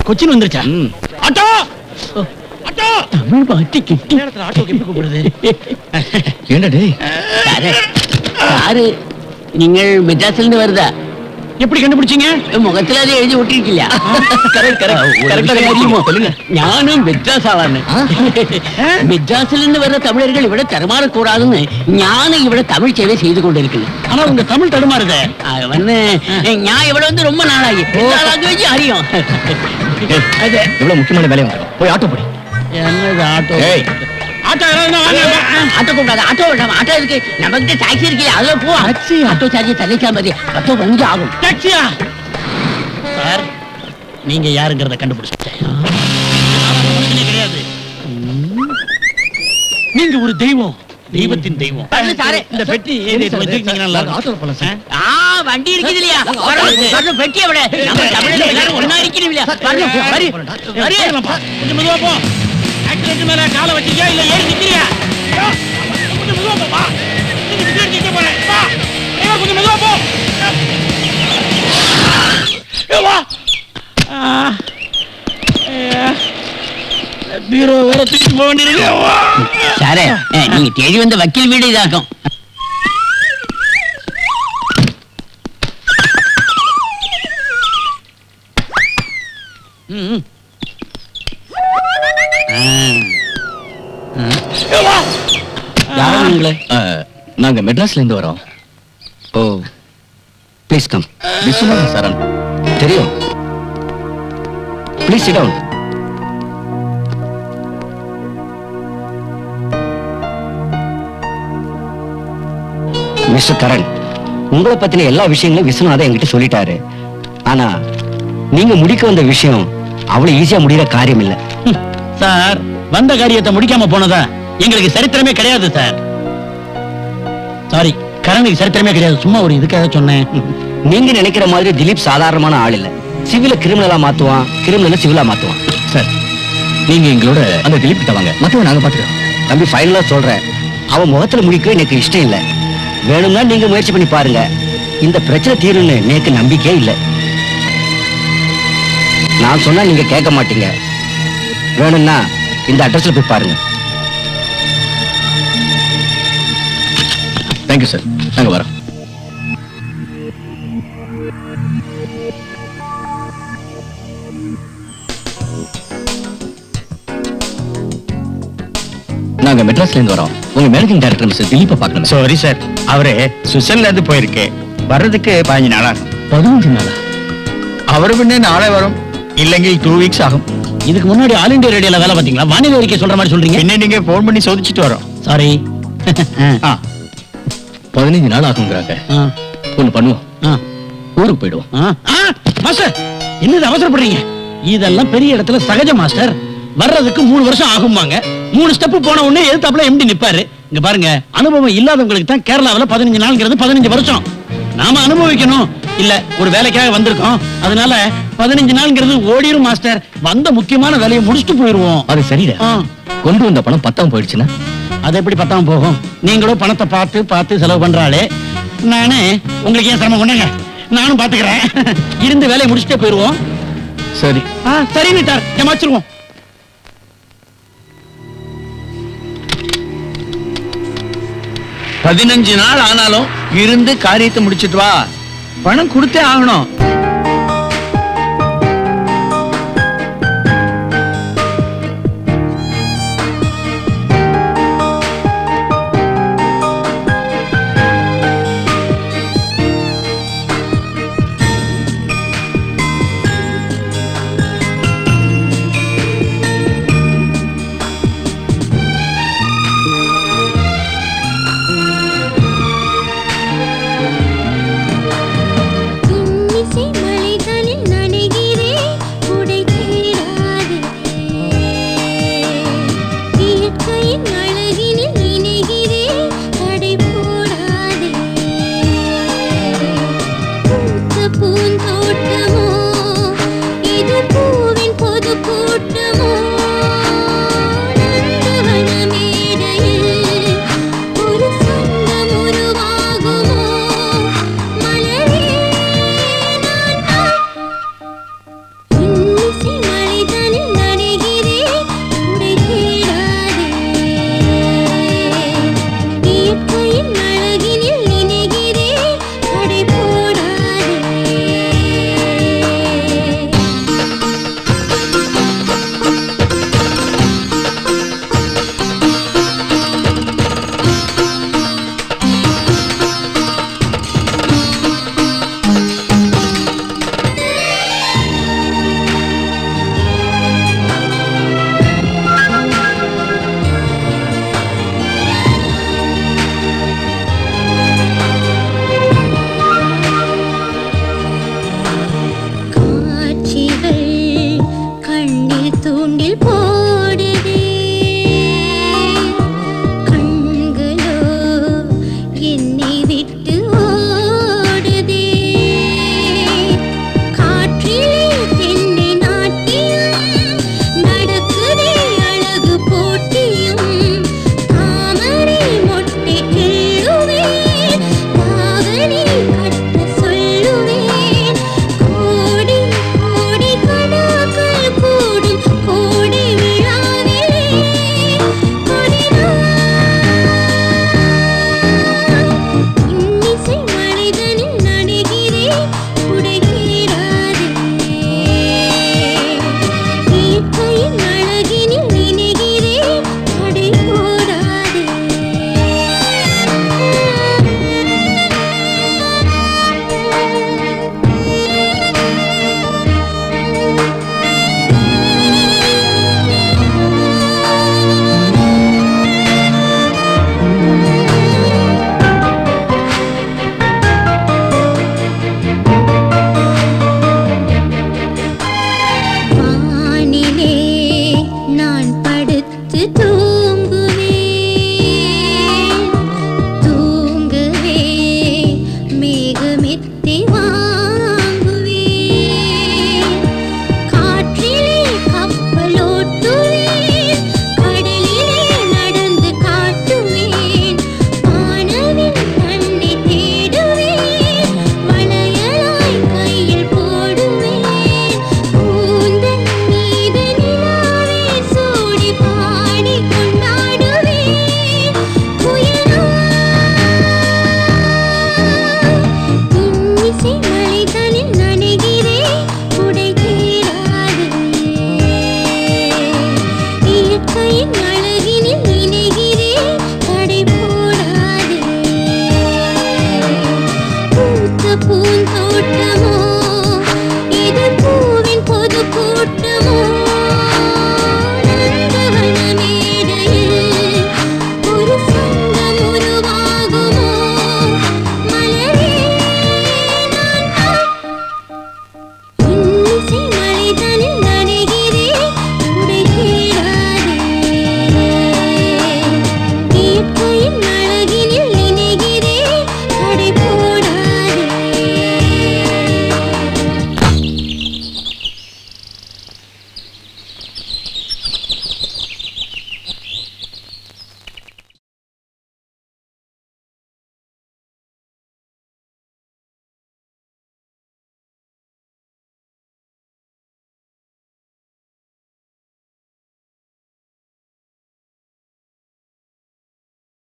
கொச்சின் வந்துருச்சா ம். Auto auto Tamil பாட்டி கிட்டி நேரத்துல ஆட்டோக்கு எப்படி கூப்பிடுறது ஏண்டா டேய் சாரு சாரு நீங்கள் மெட்ராஸ்ல வருதா எப்படி கண்டுபிடிச்சீங்க முகத்துல அது எழுதி ஒட்டிருக்கில்ல correct, correct. Correct ஆ அறியுமோ சொல்லுங்க. ஞானும் மெட்ராஸ் ஆவான்னு மெட்ராஸ்ல இருந்து வர்ற தமிழர்கள் இவிட தரமாறக்கூடாதுன்னு ஞானம் இவிட தமிழ் சேவை செய்து கொண்டிருக்குது ஆனா உங்க தமிழ் தடுமாறுதே அது வந்து ஞா இவட வந்து ரொம்ப நாளாகி லாங்குவேஜ் அறியும் அது இவ்வளவு முக்கியமான வேலையை வந்துடும் போய் ஆட்டோ போடி என்னது ஆட்டோ ஏய் ஆட்டோ யாராவது வாங்க ஆட்டோ கூடாது ஆட்டோ வேண்டாம் ஆட்டோ இருக்கு நம்ம கிட்ட டாக்ஸி இருக்கு அதுல போ ஆட்டோ சார்ஜ் தள்ளிச்சா மதி பத்தோ பதினஞ்சு ஆகும் டாக்ஸியா சார் நீங்க யாருங்கிறத கண்டுபிடிச்சிட்டேன் மனுஷனே கிடையாது நீங்க ஒரு தெய்வம் தெய்வத்தின் தெய்வம் பண்ணு சாரே. இந்த பெட்டி ஏறிட்டு வச்சிருக்கீங்க நல்லா இருக்கும். ஆ வண்டி இருக்குது இல்லையா வரணும், வரணும், பெட்டியை விட நம்ம தமிழ்ல எல்லாரும் ஒண்ணா இருக்கிறோம் இல்லையா வரணும், வரி, வரி. ஏறுங்கப்பா. கொஞ்சம் மெதுவா போ ஆக்சிடென்ட் மேல காலை வச்சிருக்கியா இல்ல ஏறி நிக்கிறியா ஐயோ, கொஞ்சம் மெதுவா போப்பா நீங்க பின்னாடி நிக்க போறேன் வா டிரைவர் கொஞ்சம் மெதுவா போ ஏ, வா ஆ. ஐயா. பீரோ வேற தூக்கி போக வேண்டியிருக்கு வா. சாரே ஏ, நீங்க தேடி வந்த வக்கீல் வீடு இதாக்கும் ம், ம். ஏ, வா. யாரா நீங்களே நாங்க மெட்ராஸ்ல இருந்து வரோம் oh please come Viswanathan Charan தெரியும் please sit down mister Karan உங்களை பத்தின எல்லா விஷயங்களும் விஸ்வநாதன் என்கிட்ட சொல்லிட்டாரு ஆனா நீங்க முடிக்க வந்த விஷயம் அவ்வளவு ஈஸியா முடிகிற காரியம் இல்ல ம், சார் வந்த காரியத்தை முடிக்காம போனதா எங்களுக்கு சரித்திரமே கிடையாது சார் சாரி கரணுக்கு சரித்திரமே கிடையாது சும்மா ஒரு இதுக்காக சொன்னேன் நீங்க நினைக்கிற மாதிரி திலீப் சாதாரணமான ஆள் இல்ல சிவில கிரிமினலா மாத்துவான் கிரிமினல சிவிலா மாத்துவான் சார் நீங்க எங்களோட அந்த திலீப் கிட்ட வாங்க மத்தவன் நாங்க பாத்துக்கிறோம் தம்பி ஃபைனலா சொல்றேன் அவன் முகத்துல முடிக்க எனக்கு இஷ்டம் இல்ல வேணும்னா நீங்க முயற்சி பண்ணி பாருங்க இந்த பிரச்சனை தீரும்னு எனக்கு நம்பிக்கையே இல்ல நான் சொன்னா நீங்க கேட்க மாட்டீங்க வேணும்னா இந்த அட்ரஸ்ல போய் பாருங்க தேங்க்யூ சார் நாங்க வரோம் நாங்க மெட்ராஸ்ல இருந்து வரோம் உங்க மேனேஜிங் டைரக்டர் மிஸ்டர் திலீப்பை பார்க்கணும் சாரி சார் அவரு சுவிட்சர்லாந்து போயிருக்கு வர்றதுக்கு பதினஞ்சு நாள் ஆகும் பதினஞ்சு நாளா அவரு பின்ன நாளை வரும் இல்லைங்க டூ வீக்ஸ் ஆகும் இதுக்கு முன்னாடி ஆல் இந்தியா ரேடியோல வேலை பாத்தீங்களா வானிலை அறிக்கை சொல்ற மாதிரி சொல்றீங்க பின்ன நீங்க போன் பண்ணி சோதிச்சுட்டு வரோம் சாரி ஆ பதினஞ்சு நாள் ஆகுங்கிறாங்க ஒண்ணு பண்ணுவோம் ஊருக்கு போயிடுவோம் மாஸ்டர் என்னது அவசரப்படுறீங்க இதெல்லாம் பெரிய இடத்துல சகஜ மாஸ்டர் வர்றதுக்கு மூணு வருஷம் ஆகுமாங்க மூணு ஸ்டெப் போன உடனே எதிர்த்தாப்புல எம்டி நிப்பாரு இங்க பாருங்க அனுபவம் இல்லாதவங்களுக்கு தான் கேரளாவுல பதினஞ்சு நாள்ங்கிறது பதினஞ்சு வருஷம் நாம அனுபவிக்கணும் இல்ல ஒரு வேலைக்காக வந்திருக்கோம் அதனால பதினஞ்சு நாள்ங்கிறது ஓடிரும் மாஸ்டர் வந்த முக்கியமான வேலையை முடிச்சுட்டு போயிருவோம் அது சரிடா ஆ. கொண்டு வந்த பணம் பத்தாம போயிடுச்சுன்னா அது எப்படி பத்தாம போகும் நீங்களும் பணத்தை பார்த்து பார்த்து செலவு பண்றாளே நானு உங்களுக்கு ஏன் சிரமம் கொண்டுங்க நானும் பாத்துக்கிறேன் இருந்து வேலையை முடிச்சுட்டே போயிருவோம் சரி ஆ, சரின்னுட்டார் ஏமாச்சிருவோம் பதினஞ்சு நாள் ஆனாலும் இருந்து காரியத்தை முடிச்சிட்டு வா பணம் கொடுத்தே ஆகணும்